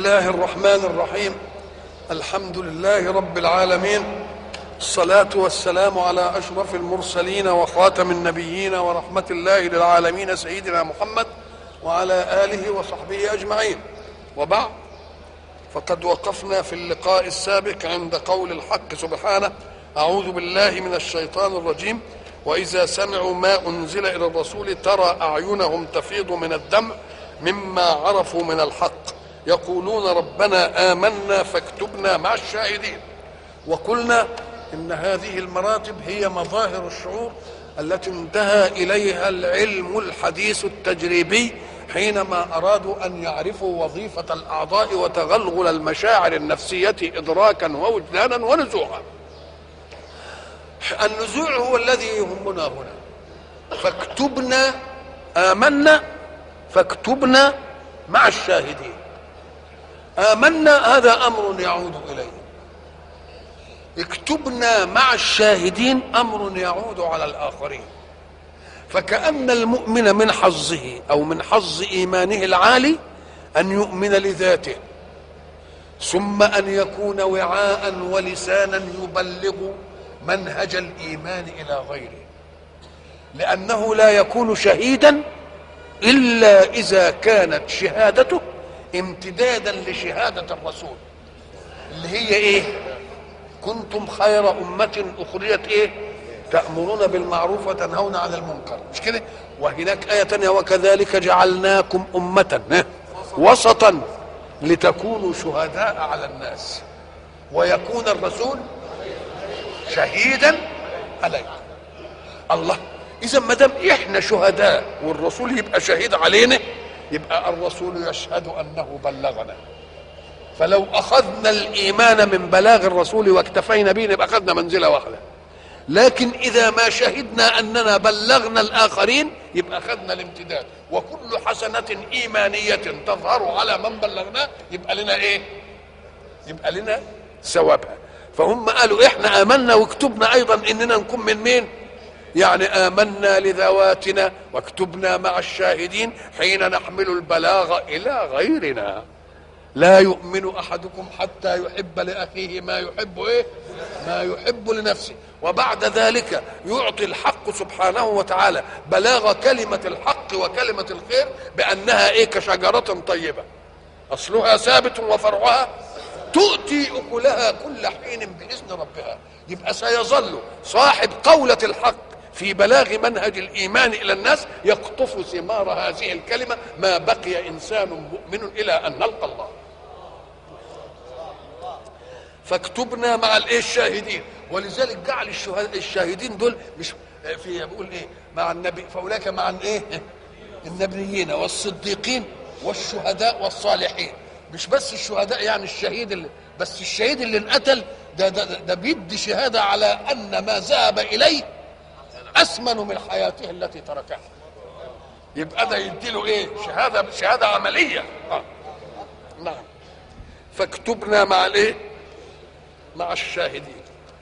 الله الرحمن الرحيم الحمد لله رب العالمين الصلاة والسلام على أشرف المرسلين وخاتم النبيين ورحمة الله للعالمين سيدنا محمد وعلى آله وصحبه أجمعين وبعد فقد وقفنا في اللقاء السابق عند قول الحق سبحانه أعوذ بالله من الشيطان الرجيم وإذا سمعوا ما أنزل إلى الرسول ترى أعينهم تفيض من الدمع مما عرفوا من الحق يقولون ربنا آمنا فاكتبنا مع الشاهدين وقلنا إن هذه المراتب هي مظاهر الشعور التي انتهى إليها العلم الحديث التجريبي حينما أرادوا أن يعرفوا وظيفة الأعضاء وتغلغل المشاعر النفسية إدراكا ووجدانا ونزوعا النزوع هو الذي يهمنا هنا فاكتبنا آمنا فاكتبنا مع الشاهدين آمنا هذا أمر يعود إليه اكتبنا مع الشاهدين أمر يعود على الآخرين فكأن المؤمن من حظه أو من حظ إيمانه العالي أن يؤمن لذاته ثم أن يكون وعاء ولسانا يبلغ منهج الإيمان إلى غيره لأنه لا يكون شهيدا إلا إذا كانت شهادته امتدادا لشهادة الرسول اللي هي إيه كنتم خير أمة أخرجت إيه تأمرون بالمعروف وتنهون عن المنكر مش كده وهناك آية تانية وكذلك جعلناكم أمة وسطا لتكونوا شهداء على الناس ويكون الرسول شهيدا عليكم الله اذا ما دام احنا شهداء والرسول يبقى شهيد علينا يبقى الرسول يشهد انه بلغنا فلو اخذنا الايمان من بلاغ الرسول واكتفينا به يبقى اخذنا منزله واحده لكن اذا ما شهدنا اننا بلغنا الاخرين يبقى اخذنا الامتداد وكل حسنه ايمانيه تظهر على من بلغناه يبقى لنا ايه يبقى لنا ثوابها فهم قالوا احنا امنا واكتبنا ايضا اننا نكون من مين يعني امنا لذواتنا واكتبنا مع الشاهدين حين نحمل البلاغ الى غيرنا لا يؤمن احدكم حتى يحب لاخيه ما يحب ايه ما يحب لنفسه وبعد ذلك يعطي الحق سبحانه وتعالى بلاغ كلمه الحق وكلمه الخير بانها ايه كشجره طيبه اصلها ثابت وفرعها تؤتي اكلها كل حين باذن ربها يبقى سيظل صاحب قوله الحق في بلاغ منهج الايمان الى الناس يقطف ثمار هذه الكلمه ما بقي انسان مؤمن الى ان نلقى الله فاكتبنا مع الايه الشاهدين ولذلك جعل الشاهدين دول مش في بيقول ايه مع النبي فاولئك مع الايه النبيين والصديقين والشهداء والصالحين مش بس الشهداء يعني الشهيد اللي بس الشهيد اللي انقتل ده ده, ده بيدي شهاده على ان ما ذهب اليه اثمن من حياته التي تركها يبقى ده يدي له ايه شهاده شهاده عمليه آه. نعم فاكتبنا مع الايه مع الشاهدين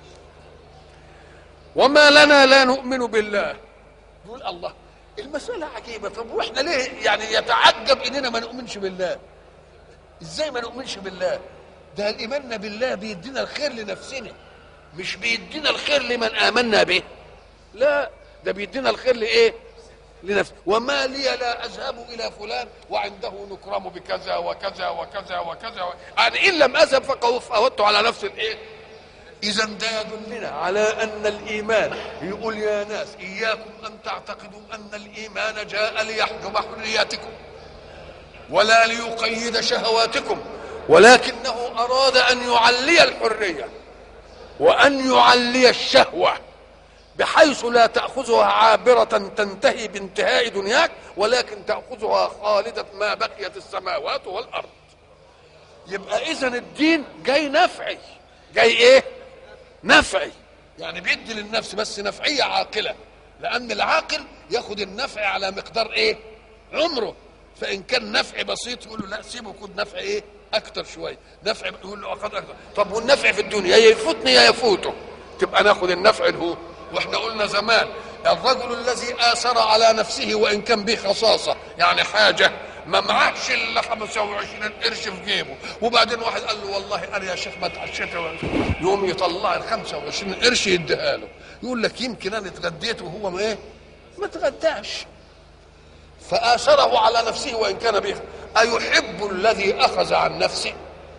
وما لنا لا نؤمن بالله يقول الله المسألة عجيبة طب واحنا ليه يعني يتعجب اننا ما نؤمنش بالله ازاي ما نؤمنش بالله ده الايمان بالله بيدينا الخير لنفسنا مش بيدينا الخير لمن امنا به لا ده بيدينا الخير لايه لنفسه وما لي لا اذهب الى فلان وعنده نكرم بكذا وكذا وكذا وكذا و... يعني ان لم اذهب فقدت على نفس الايه اذا ده يدلنا على ان الايمان يقول يا ناس اياكم ان تعتقدوا ان الايمان جاء ليحجب حرياتكم ولا ليقيد شهواتكم ولكنه اراد ان يعلي الحريه وان يعلي الشهوه بحيث لا تاخذها عابره تنتهي بانتهاء دنياك ولكن تاخذها خالده ما بقيت السماوات والارض يبقى اذا الدين جاي نفعي جاي ايه نفعي يعني بيدي للنفس بس نفعيه عاقله لان العاقل ياخد النفع على مقدار ايه عمره فان كان نفع بسيط يقول له لا سيبه خد نفع ايه اكتر شويه نفع يقول له اخد اكتر طب والنفع في الدنيا يا يفوتني يا يفوته تبقى ناخد النفع اللي هو واحنا قلنا زمان الرجل الذي اثر على نفسه وان كان به خصاصه يعني حاجه ما معهش الا 25 قرش في جيبه وبعدين واحد قال له والله انا يا شيخ ما اتعشيت يقوم يطلع ال 25 قرش يديها له يقول لك يمكن انا اتغديت وهو ما ايه ما اتغداش فآثره على نفسه وإن كان به أيحب الذي أخذ عن نفسه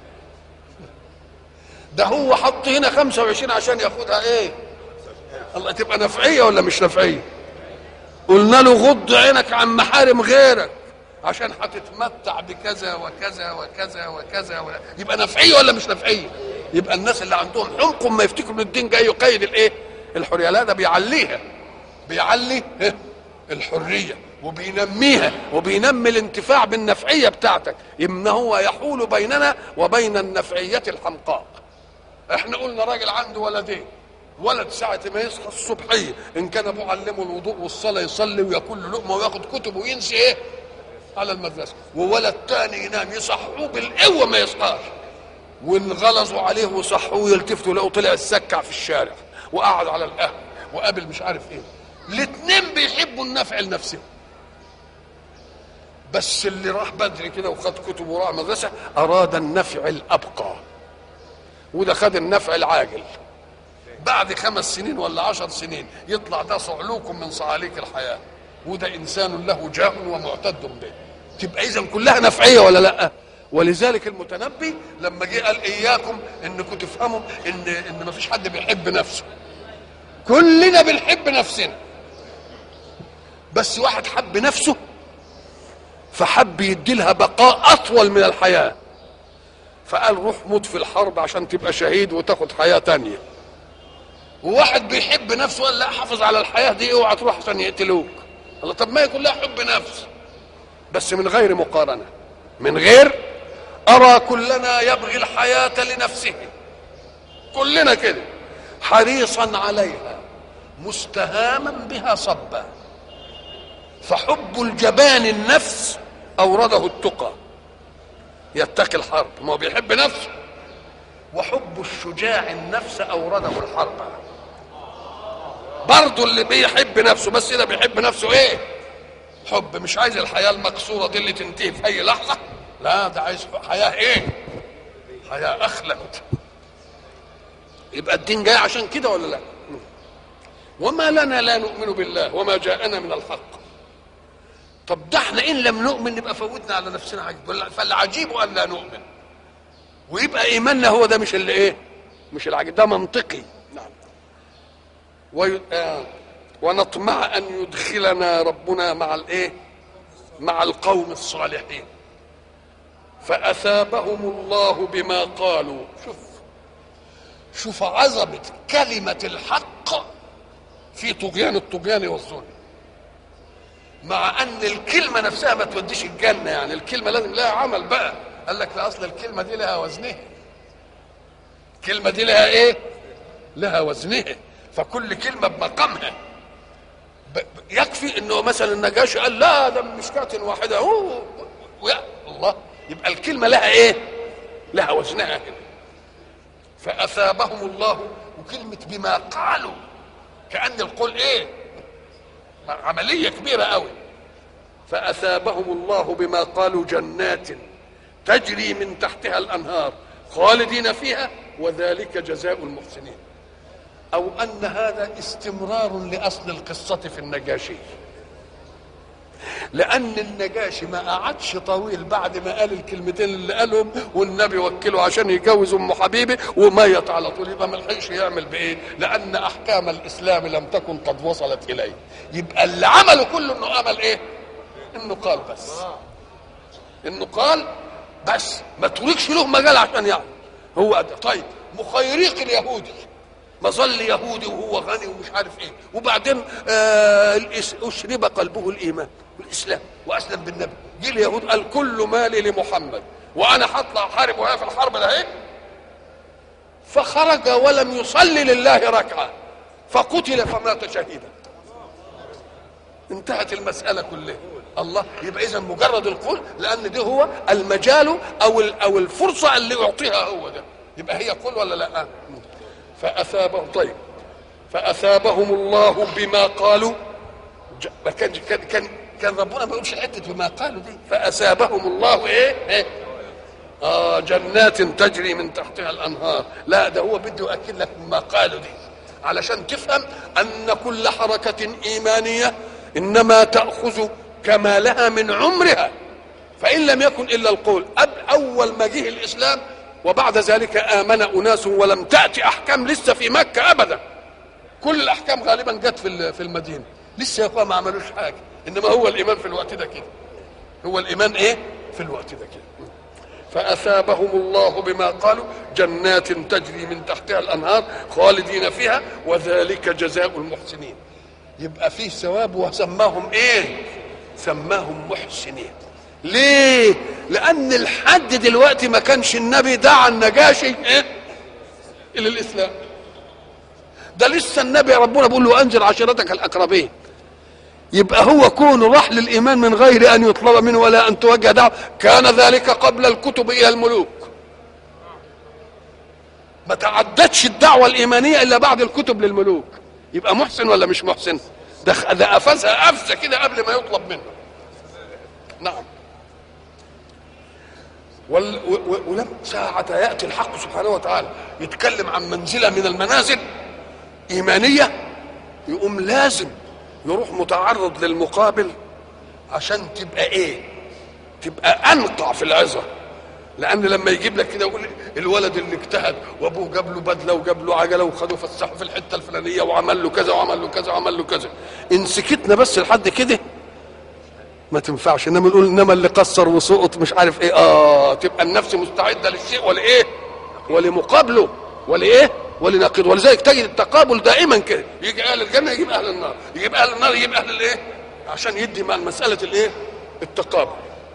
ده هو حط هنا 25 عشان ياخدها ايه الله تبقى نفعية ولا مش نفعية قلنا له غض عينك عن محارم غيرك عشان هتتمتع بكذا وكذا وكذا وكذا و... يبقى نفعية ولا مش نفعية يبقى الناس اللي عندهم حمق ما يفتكروا ان الدين جاي يقيد الايه الحرية لا ده بيعليها بيعلي إيه؟ الحرية وبينميها وبينمي الانتفاع بالنفعية بتاعتك إن هو يحول بيننا وبين النفعية الحمقاء احنا قلنا راجل عنده ولدين ولد ساعة ما يصحى الصبحية إن كان أبوه علمه الوضوء والصلاة يصلي وياكل له لقمة وياخد كتب وينسي إيه؟ على المدرسة وولد تاني ينام يصحوه بالقوة ما يصحاش وانغلظوا عليه وصحوه يلتفتوا لقوا طلع السكع في الشارع وقعد على القهوة وقابل مش عارف إيه الاثنين بيحبوا النفع لنفسهم بس اللي راح بدري كده وخد كتب وراح مدرسة أراد النفع الأبقى وده خد النفع العاجل بعد خمس سنين ولا عشر سنين يطلع ده صعلوك من صعاليك الحياة وده إنسان له جاه ومعتد به تبقى إذا كلها نفعية ولا لأ ولذلك المتنبي لما جه قال إياكم إنكم تفهموا إن إن مفيش حد بيحب نفسه كلنا بنحب نفسنا بس واحد حب نفسه فحب يديلها بقاء أطول من الحياة فقال روح موت في الحرب عشان تبقى شهيد وتاخد حياة تانية وواحد بيحب نفسه قال لا حافظ على الحياة دي اوعى تروح عشان يقتلوك الله طب ما يكون لها حب نفس بس من غير مقارنة من غير أرى كلنا يبغي الحياة لنفسه كلنا كده حريصا عليها مستهاما بها صبا فحب الجبان النفس أورده التقى يتقي الحرب ما هو بيحب نفسه وحب الشجاع النفس أورده الحرب برضه اللي بيحب نفسه بس ده بيحب نفسه ايه حب مش عايز الحياة المقصورة دي اللي تنتهي في أي لحظة لا ده عايز حياة ايه حياة أخلد يبقى الدين جاي عشان كده ولا لا وما لنا لا نؤمن بالله وما جاءنا من الحق طب ده احنا ان لم نؤمن نبقى فوتنا على نفسنا عجب فالعجيب ان لا نؤمن ويبقى ايماننا هو ده مش اللي ايه مش العجيب ده منطقي نعم وي... آه ونطمع ان يدخلنا ربنا مع الايه مع القوم الصالحين فاثابهم الله بما قالوا شوف شوف عظمه كلمه الحق في طغيان الطغيان والظلم مع ان الكلمه نفسها ما توديش الجنه يعني الكلمه لازم لها عمل بقى قال لك لا اصل الكلمه دي لها وزنها الكلمه دي لها ايه لها وزنها فكل كلمه بمقامها ب... يكفي انه مثلا النجاشي قال لا ده مش كاتن واحده أوه. ويا الله يبقى الكلمه لها ايه لها وزنها هنا فاثابهم الله وكلمه بما قالوا كان القول ايه عمليه كبيره قوي فاثابهم الله بما قالوا جنات تجري من تحتها الانهار خالدين فيها وذلك جزاء المحسنين او ان هذا استمرار لاصل القصه في النجاشي لان النجاشي ما قعدش طويل بعد ما قال الكلمتين اللي قالهم والنبي وكله عشان يجوز ام حبيبه وميت على طول يبقى ما لحقش يعمل بايه لان احكام الاسلام لم تكن قد وصلت اليه يبقى اللي عمله كله انه عمل ايه انه قال بس انه قال بس ما تريكش له مجال عشان يعني هو ده. طيب مخيريق اليهودي مظل يهودي وهو غني ومش عارف ايه وبعدين آه اشرب قلبه الايمان والاسلام واسلم بالنبي جه اليهود قال كل مالي لمحمد وانا هطلع احارب وهي في الحرب ده ايه فخرج ولم يصلي لله ركعه فقتل فمات شهيدا انتهت المساله كلها الله يبقى اذا مجرد القول لان ده هو المجال او او الفرصه اللي يعطيها هو ده يبقى هي قول ولا لا فاثابهم طيب فاثابهم الله بما قالوا كان كان كان كان ربنا ما يقولش حته بما قالوا دي فاثابهم الله ايه, إيه؟ آه جنات تجري من تحتها الانهار لا ده هو بده يؤكد لك ما قالوا دي علشان تفهم ان كل حركه ايمانيه انما تاخذ كمالها من عمرها فان لم يكن الا القول اول ما جه الاسلام وبعد ذلك امن اناس ولم تاتي احكام لسه في مكه ابدا كل الاحكام غالبا جت في في المدينه لسه يا اخوان ما عملوش حاجه انما هو الايمان في الوقت ده كده هو الايمان ايه في الوقت ده كده فاثابهم الله بما قالوا جنات تجري من تحتها الانهار خالدين فيها وذلك جزاء المحسنين يبقى فيه ثواب وسماهم ايه سماهم محسنين ليه لان الحد دلوقتي ما كانش النبي دعا النجاشي ايه الى الاسلام ده لسه النبي ربنا بيقول له انزل عشيرتك الاقربين يبقى هو كونه راح للايمان من غير ان يطلب منه ولا ان توجه دعوه كان ذلك قبل الكتب الى الملوك ما تعدتش الدعوه الايمانيه الا بعد الكتب للملوك يبقى محسن ولا مش محسن ده ده قفزها قفزه كده قبل ما يطلب منه نعم ول ولم ساعة يأتي الحق سبحانه وتعالى يتكلم عن منزلة من المنازل إيمانية يقوم لازم يروح متعرض للمقابل عشان تبقى ايه تبقى انقع في العظه لان لما يجيب لك كده يقول الولد اللي اجتهد وابوه جاب له بدله وجاب له عجله وخده فسحه في الحته الفلانيه وعمل له كذا وعمل له كذا وعمل له كذا ان سكتنا بس لحد كده ما تنفعش انما نقول انما اللي قصر وسقط مش عارف ايه اه تبقى النفس مستعده للشيء ولايه ولمقابله ولايه ولنقيض ولذلك تجد التقابل دائما كده يجي اهل الجنه يجيب اهل النار يجيب اهل النار يجيب اهل الايه عشان يدي مع مساله الايه التقابل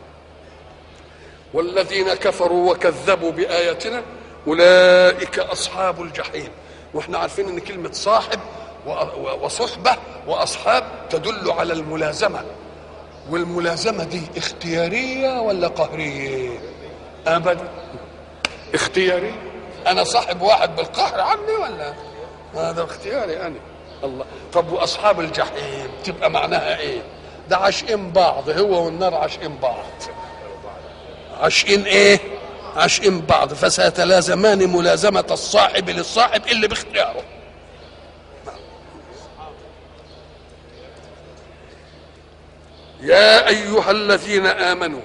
والذين كفروا وكذبوا باياتنا اولئك اصحاب الجحيم واحنا عارفين ان كلمه صاحب وصحبه واصحاب تدل على الملازمه والملازمه دي اختياريه ولا قهريه ابدا اختياريه انا صاحب واحد بالقهر عني ولا هذا اختياري انا الله طب واصحاب الجحيم تبقى معناها ايه ده عاشقين بعض هو والنار عاشقين بعض عاشقين ايه عاشقين بعض فسيتلازمان ملازمة الصاحب للصاحب اللي باختياره يا أيها الذين آمنوا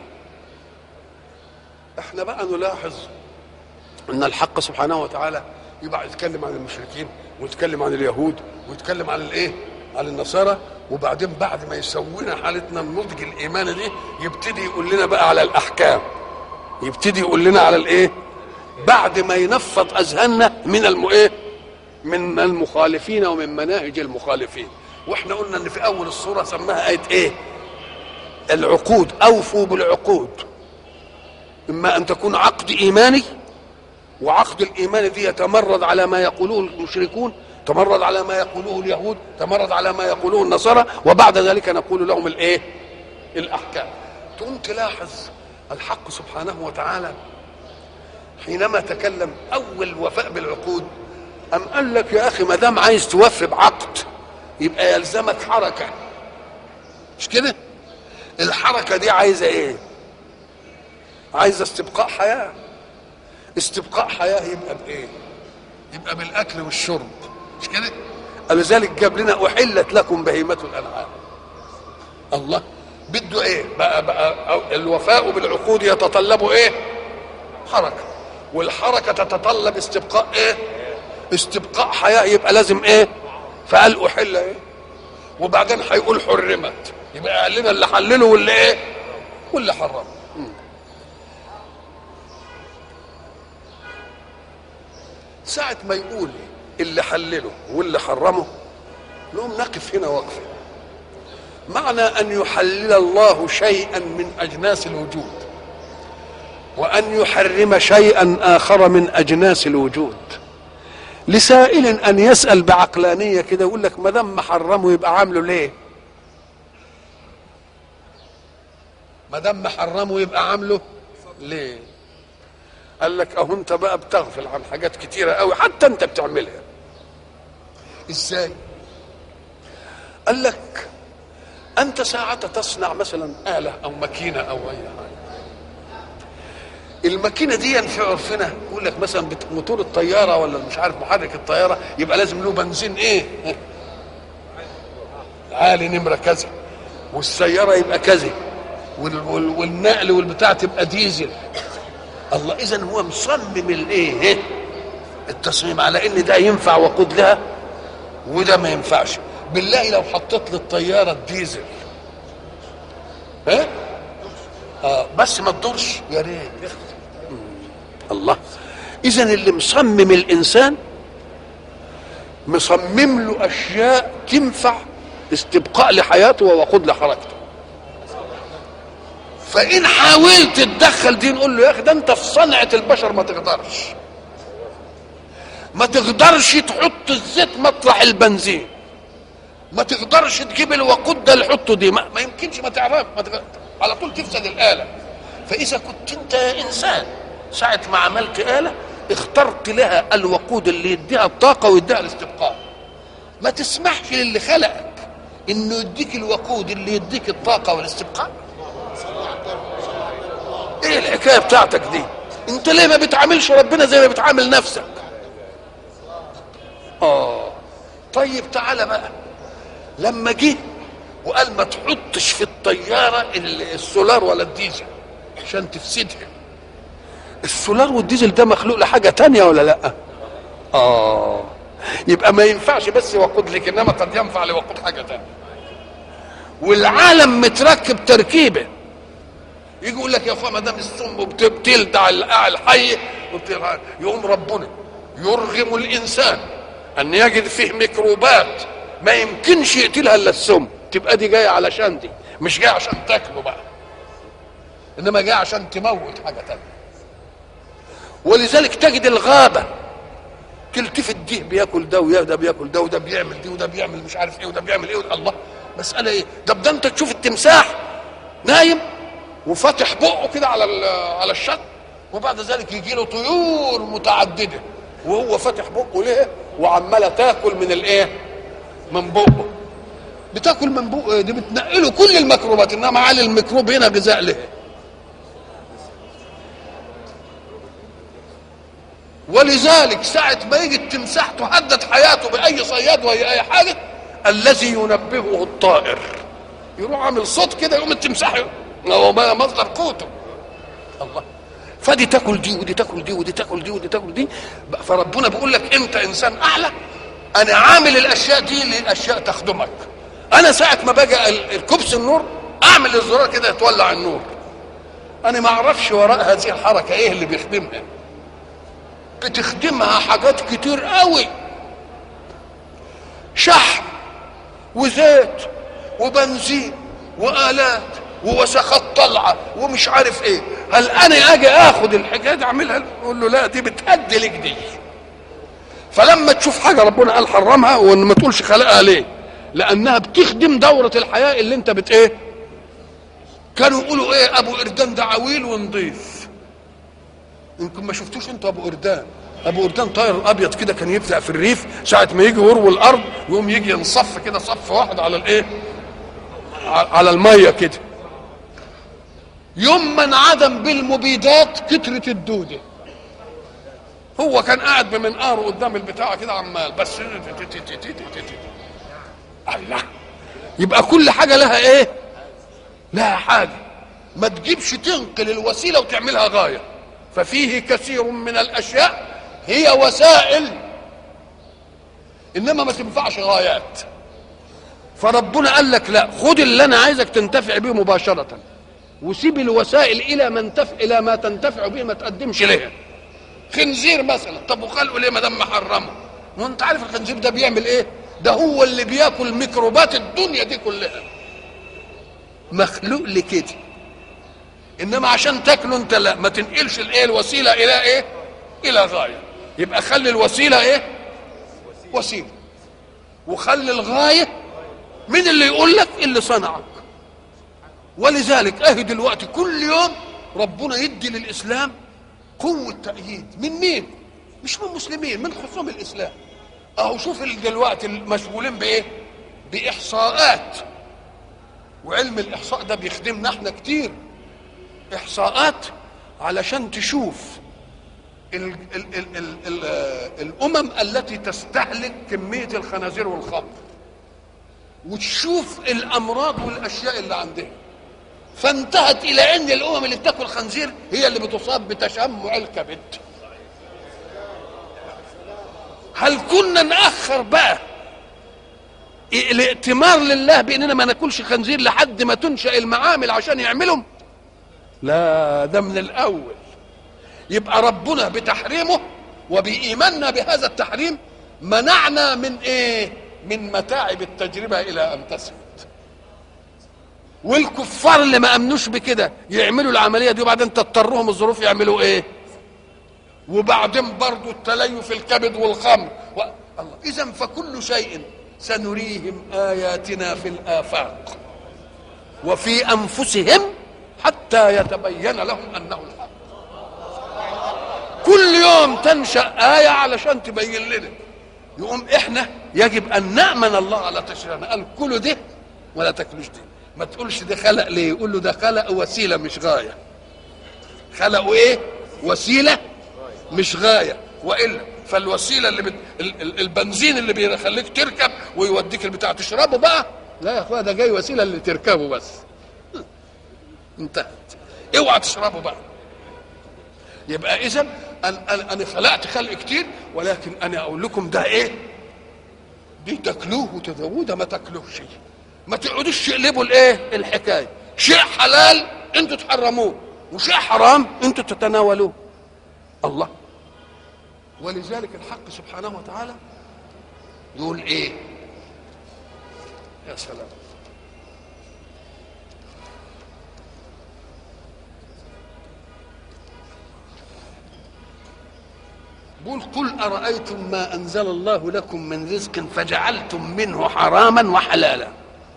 احنا بقى نلاحظ ان الحق سبحانه وتعالى يبقى يتكلم عن المشركين ويتكلم عن اليهود ويتكلم عن الايه عن النصارى وبعدين بعد ما يسوينا حالتنا النضج الايماني دي يبتدي يقول لنا بقى على الاحكام يبتدي يقول لنا على الايه بعد ما ينفض اذهاننا من الم ايه من المخالفين ومن مناهج المخالفين واحنا قلنا ان في اول الصوره سماها ايه ايه العقود اوفوا بالعقود اما ان تكون عقد ايماني وعقد الايمان دي يتمرد على ما يقوله المشركون تمرد على ما يقوله اليهود تمرد على ما يقوله النصارى وبعد ذلك نقول لهم الايه الاحكام تقوم تلاحظ الحق سبحانه وتعالى حينما تكلم اول وفاء بالعقود ام قال لك يا اخي ما دام عايز توفي بعقد يبقى يلزمك حركه مش كده الحركه دي عايزه ايه عايزه استبقاء حياه استبقاء حياه يبقى بايه يبقى بالاكل والشرب مش كده لذلك جاب لنا احلت لكم بهيمه الانعام الله بده ايه بقى بقى الوفاء بالعقود يتطلب ايه حركه والحركه تتطلب استبقاء ايه استبقاء حياه يبقى لازم ايه فقال احل ايه وبعدين هيقول حرمت يبقى قال لنا اللي حلله واللي ايه واللي حرمه ساعة ما يقول اللي حلله واللي حرمه نقوم نقف هنا وقفة معنى أن يحلل الله شيئا من أجناس الوجود وأن يحرم شيئا آخر من أجناس الوجود لسائل أن يسأل بعقلانية كده يقول لك ما دام محرمه يبقى عامله ليه؟ ما دام محرمه يبقى عامله ليه؟ قال لك اهو انت بقى بتغفل عن حاجات كتيره قوي حتى انت بتعملها ازاي قال لك انت ساعة تصنع مثلا آلة او ماكينة او اي حاجة الماكينة دي في عرفنا يقول لك مثلا بت- موتور الطيارة ولا مش عارف محرك الطيارة يبقى لازم له بنزين ايه عالي نمرة كذا والسيارة يبقى كذا وال- وال- والنقل والبتاع تبقى ديزل الله اذا هو مصمم الايه التصميم على ان ده ينفع وقود لها وده ما ينفعش بالله لو حطيت للطياره الديزل ها آه بس ما تدورش يا ريت مم. الله اذا اللي مصمم الانسان مصمم له اشياء تنفع استبقاء لحياته ووقود لحركته فان حاولت تتدخل دي نقول له يا اخي ده انت في صنعه البشر ما تقدرش ما تقدرش تحط الزيت مطرح البنزين ما تقدرش تجيب الوقود ده اللي حطه دي ما, ما يمكنش ما تعرف ما تغ... على طول تفسد الاله فاذا كنت انت انسان ساعه ما عملت اله اخترت لها الوقود اللي يديها الطاقه ويديها الاستبقاء ما تسمحش للي خلقك انه يديك الوقود اللي يديك الطاقه والاستبقاء ايه الحكايه بتاعتك دي انت ليه ما بتعاملش ربنا زي ما بتعامل نفسك اه طيب تعالى بقى لما جه وقال ما تحطش في الطياره ال- السولار ولا الديزل عشان تفسدها السولار والديزل ده مخلوق لحاجه تانية ولا لا اه يبقى ما ينفعش بس وقود لك انما قد ينفع لوقود حاجه تانية والعالم متركب تركيبه يجي يقول لك يا اخويا ما دام السم بت- بتلدع القاع الحي وبت- يقوم ربنا يرغم الانسان ان يجد فيه ميكروبات ما يمكنش يقتلها الا السم تبقى دي جايه علشان دي مش جايه عشان تاكله بقى انما جايه عشان تموت حاجه تانية ولذلك تجد الغابه تلتفت دي بياكل ده ويا ده بياكل ده وده بيعمل دي وده بيعمل مش عارف ايه وده بيعمل ايه الله مساله ايه ده ده انت تشوف التمساح نايم وفاتح بقه كده على ال- على الشط وبعد ذلك يجي له طيور متعدده وهو فاتح بقه ليه وعماله تاكل من الايه من بقه بتاكل من بقه دي بتنقله كل الميكروبات انما على الميكروب هنا غذاء له ولذلك ساعة ما يجي التمساح تهدد حياته بأي صياد وهي أي حاجة الذي ينبهه الطائر يروح عامل صوت كده يقوم التمساح هو بقى مصدر قوته الله فدي تاكل دي ودي تاكل دي ودي تاكل دي ودي تاكل دي فربنا بيقول لك انت انسان اعلى انا عامل الاشياء دي لاشياء تخدمك انا ساعه ما باجي ال- الكبس النور اعمل الزرار كده يتولع النور انا ما اعرفش وراء هذه الحركه ايه اللي بيخدمها بتخدمها حاجات كتير قوي شحم وزيت وبنزين والات ووسخات طالعه ومش عارف ايه هل انا اجي اخد الحكايه دي اعملها اقول له لا دي بتأدي لك دي فلما تشوف حاجه ربنا قال حرمها وان ما تقولش خلقها ليه لانها بتخدم دوره الحياه اللي انت بت ايه كانوا يقولوا ايه ابو قردان ده عويل ونضيف يمكن ما شفتوش انتوا ابو قردان ابو قردان طاير ابيض كده كان يبدأ في الريف ساعه ما يجي يروي الارض يقوم يجي ينصف كده صف واحد على الايه ع- على الميه كده يوم ما انعدم بالمبيدات كترة الدودة هو كان قاعد بمنقاره قدام البتاع كده عمال بس الله يبقى كل حاجة لها ايه لها حاجة ما تجيبش تنقل الوسيلة وتعملها غاية ففيه كثير من الأشياء هي وسائل إنما ما تنفعش غايات فربنا قال لك لا خد اللي أنا عايزك تنتفع به مباشرة وسيب الوسائل إلى من تف... إلى ما تنتفع به ما تقدمش لها خنزير مثلا طب وخلقه ليه ما دام محرمه وانت عارف الخنزير ده بيعمل ايه ده هو اللي بياكل ميكروبات الدنيا دي كلها مخلوق لكده انما عشان تاكله انت لا ما تنقلش الايه الوسيله الى ايه الى غايه يبقى خلي الوسيله ايه وسيله وخلي الغايه مين اللي يقول لك اللي صنعك ولذلك اهي دلوقتي كل يوم ربنا يدي للاسلام قوه تأييد من مين مش من المسلمين من خصوم الاسلام اهو شوف ال- دلوقتي المشغولين بايه باحصاءات وعلم الاحصاء ده بيخدمنا احنا كتير احصاءات علشان تشوف ال ال ال ال ال الامم التي تستهلك كميه الخنازير والخمر وتشوف الامراض والاشياء اللي عندها فانتهت الى ان الامم اللي بتاكل خنزير هي اللي بتصاب بتشمع الكبد هل كنا ناخر بقى الائتمار لله باننا ما ناكلش خنزير لحد ما تنشا المعامل عشان يعملهم لا ده من الاول يبقى ربنا بتحريمه وبايماننا بهذا التحريم منعنا من ايه من متاعب التجربه الى ان تثبت والكفار اللي ما امنوش بكده يعملوا العمليه دي وبعدين تضطرهم الظروف يعملوا ايه وبعدين برضو التليف الكبد والخمر و... الله اذا فكل شيء سنريهم اياتنا في الافاق وفي انفسهم حتى يتبين لهم انه الحق كل يوم تنشا ايه علشان تبين لنا يقوم احنا يجب ان نامن الله على تشريعنا قال كلوا ده ولا تاكلوش ده ما تقولش ده خلق ليه يقول له ده خلق وسيله مش غايه خلقوا ايه وسيله مش غايه والا فالوسيله اللي بت... ال- ال- البنزين اللي بيخليك تركب ويوديك البتاع تشربه بقى لا يا اخويا ده جاي وسيله اللي تركبه بس انتهت اوعى تشربه بقى يبقى اذا انا انا خلقت خلق كتير ولكن انا اقول لكم ده ايه دي تاكلوه وتذووه ده ما تاكلوش ما تقعدوش تقلبوا الايه الحكايه شيء حلال انتوا تحرموه وشيء حرام انتوا تتناولوه الله ولذلك الحق سبحانه وتعالى يقول ايه يا سلام قل قل أرأيتم ما أنزل الله لكم من رزق فجعلتم منه حراما وحلالا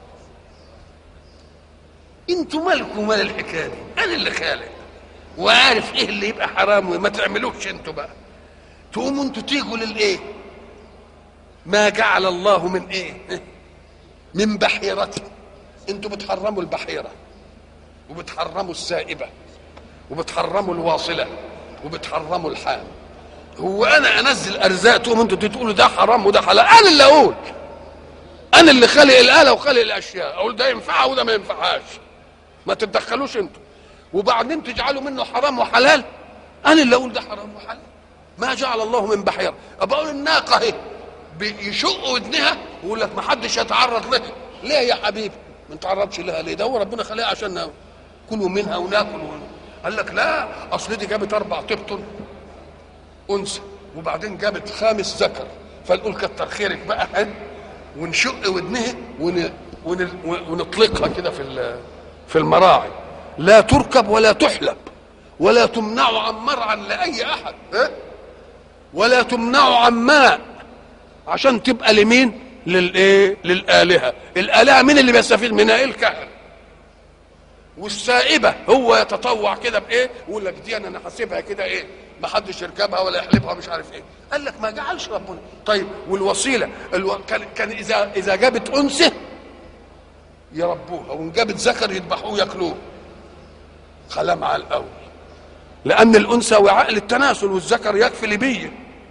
انتوا مالكم مال الحكايه دي انا اللي خالق وعارف ايه اللي يبقى حرام وما تعملوش انتوا بقى تقوموا انتوا تيجوا للايه ما جعل الله من ايه من بحيرة انتوا بتحرموا البحيرة وبتحرموا السائبة وبتحرموا الواصلة وبتحرموا الحام هو انا انزل ارزاق تقوم انتوا تقولوا ده حرام وده حلال انا اللي اقول انا اللي خالق الاله وخالق الاشياء اقول ده ينفعها وده ما ينفعهاش ما تتدخلوش انتوا وبعدين تجعلوا منه حرام وحلال انا اللي اقول ده حرام وحلال ما جعل الله من بحيره ابقى اقول الناقه اهي بيشق ودنها ويقول لك ما حدش يتعرض لها ليه يا حبيبي ما نتعرضش لها ليه ده هو ربنا خلقها عشان كلوا منها وناكل قال لك لا اصل دي جابت اربع تبطن انثى وبعدين جابت خامس ذكر فنقول كتر خيرك بقى ها ونشق ودنها ون... ون... ونطلقها كده في ال... في المراعي لا تركب ولا تحلب ولا تمنع عن مرعى لاي احد ها ولا تمنع عن ماء عشان تبقى لمين للايه للالهه الالهه مين اللي بيستفيد منها الكهنه والسائبه هو يتطوع كده بايه يقول لك دي انا حاسبها كده ايه ما حدش يركبها ولا يحلبها مش عارف ايه قال لك ما جعلش ربنا طيب والوسيله الو... كان كان اذا اذا جابت انثى يربوها وان جابت ذكر يذبحوه ياكلوه خلا مع الاول لان الانثى وعاء للتناسل والذكر يكفي لبيه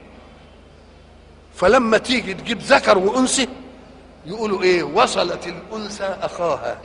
فلما تيجي تجيب ذكر وانثى يقولوا ايه وصلت الانثى اخاها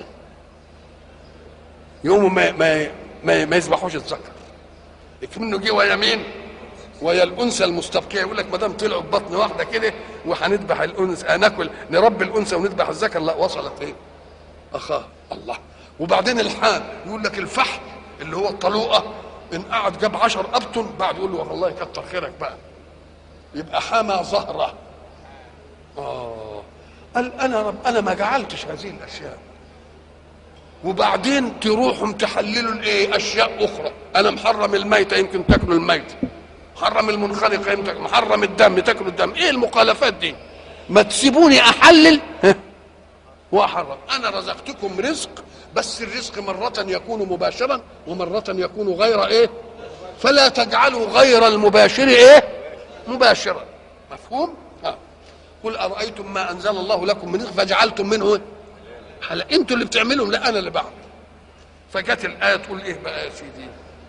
يقوموا ما ما ما, ما يذبحوش الذكر منه جه ويا مين ويا الانثى المستبقيه يقول لك ما دام طلعوا ببطن واحده كده وهنذبح الانثى هناكل نربي الانثى ونذبح الذكر لا وصلت ايه اخاه الله وبعدين الحام يقول لك الفحم اللي هو الطلوقه ان قعد جاب عشر ابطن بعد يقول له والله يكتر خيرك بقى يبقى حمى ظهره اه قال انا رب انا ما جعلتش هذه الاشياء وبعدين تروحوا تحللوا الايه اشياء اخرى انا محرم الميته يمكن تاكلوا الميته محرم المنخنقه يمكن محرم الدم تاكلوا الدم ايه المخالفات دي ما تسيبوني احلل واحرم انا رزقتكم رزق بس الرزق مرة يكون مباشرا ومرة يكون غير ايه فلا تجعلوا غير المباشر ايه مباشرا مفهوم ها قل ارايتم ما انزل الله لكم من رزق فجعلتم منه إيه؟ هلا انتوا اللي بتعملهم لا انا اللي بعمل فجت الايه تقول ايه بقى يا سيدي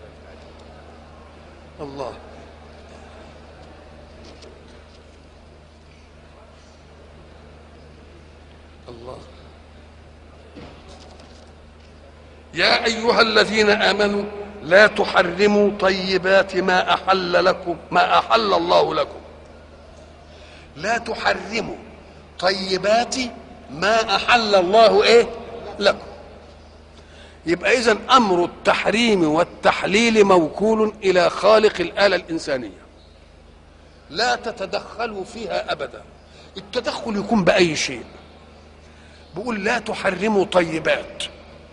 الله الله يا ايها الذين امنوا لا تحرموا طيبات ما احل لكم ما احل الله لكم لا تحرموا طيبات ما احل الله ايه لكم يبقى اذا امر التحريم والتحليل موكول الى خالق الاله الانسانيه لا تتدخلوا فيها ابدا التدخل يكون باي شيء بيقول لا تحرموا طيبات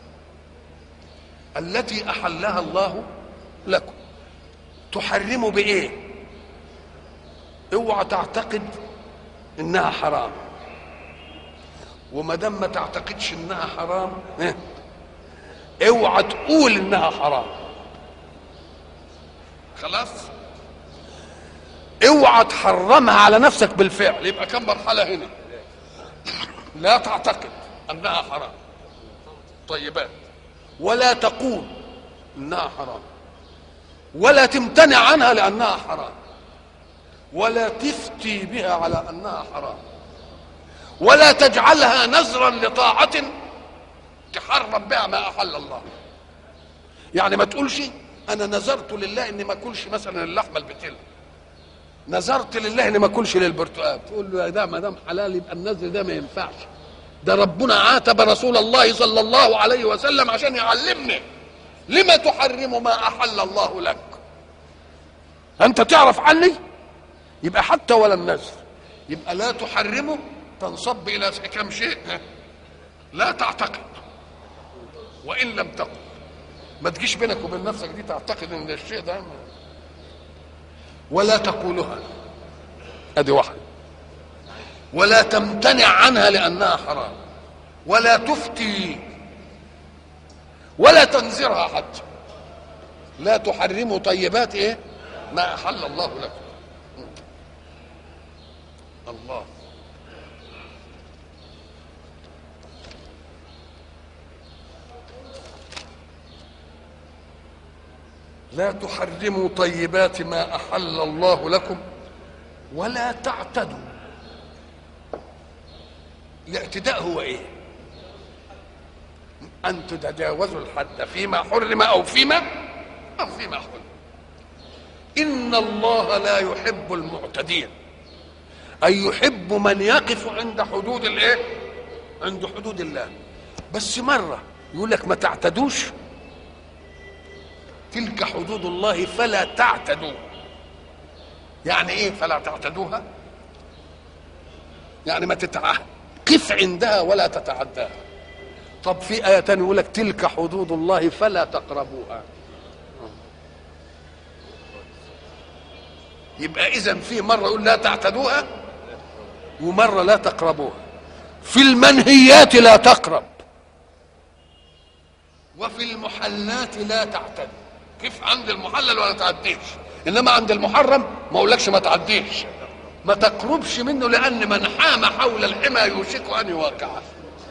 التي احلها الله لكم تحرموا بايه اوعى تعتقد انها حرام وما دام ما تعتقدش انها حرام إيه؟ اوعى تقول انها حرام خلاص اوعى تحرمها على نفسك بالفعل يبقى كم مرحله هنا لا تعتقد انها حرام طيبات ولا تقول انها حرام ولا تمتنع عنها لانها حرام ولا تفتي بها على انها حرام ولا تجعلها نذرا لطاعه تحرم بها ما احل الله يعني ما تقولش انا نذرت لله اني ما اكلش مثلا اللحمه البتل نذرت لله اني ما اكلش للبرتقال تقول له يا ده ما دام حلال يبقى النذر ده ما ينفعش ده ربنا عاتب رسول الله صلى الله عليه وسلم عشان يعلمني لما تحرم ما احل الله لك انت تعرف عني يبقى حتى ولا النذر يبقى لا تحرمه تنصب الى كم شيء لا تعتقد وان لم تقل ما تجيش بينك وبين نفسك دي تعتقد ان الشيء ده ولا تقولها ادي واحده ولا تمتنع عنها لانها حرام ولا تفتي ولا تنزرها حتى لا تحرموا طيبات ايه ما احل الله لكم الله لا تحرموا طيبات ما احل الله لكم ولا تعتدوا الاعتداء هو ايه ان تتجاوزوا الحد فيما حرم او فيما او فيما حرم ان الله لا يحب المعتدين اي يحب من يقف عند حدود الايه عند حدود الله بس مره يقول لك ما تعتدوش تلك حدود الله فلا تعتدوا يعني ايه فلا تعتدوها يعني ما تتع قف عندها ولا تتعداها طب في آية تانية يقول لك تلك حدود الله فلا تقربوها يبقى إذا في مرة يقول لا تعتدوها ومرة لا تقربوها في المنهيات لا تقرب وفي المحلات لا تعتد كيف عند المحلل ولا تعديش انما عند المحرم ما اقولكش ما تعديش ما تقربش منه لان من حام حول الحمى يوشك ان يواقعه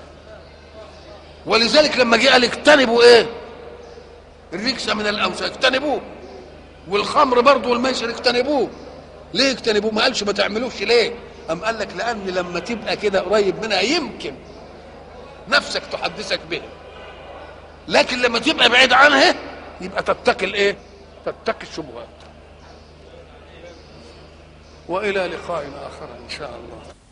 ولذلك لما جه قال اجتنبوا ايه الركسه من الاوثان اجتنبوه والخمر برضه والميسر اجتنبوه ليه اجتنبوه ما قالش ما تعملوش ليه أم قال لك لأن لما تبقى كده قريب منها يمكن نفسك تحدثك به لكن لما تبقى بعيد عنها يبقى تتقي الايه؟ تتقي الشبهات. وإلى لقاء آخر إن شاء الله.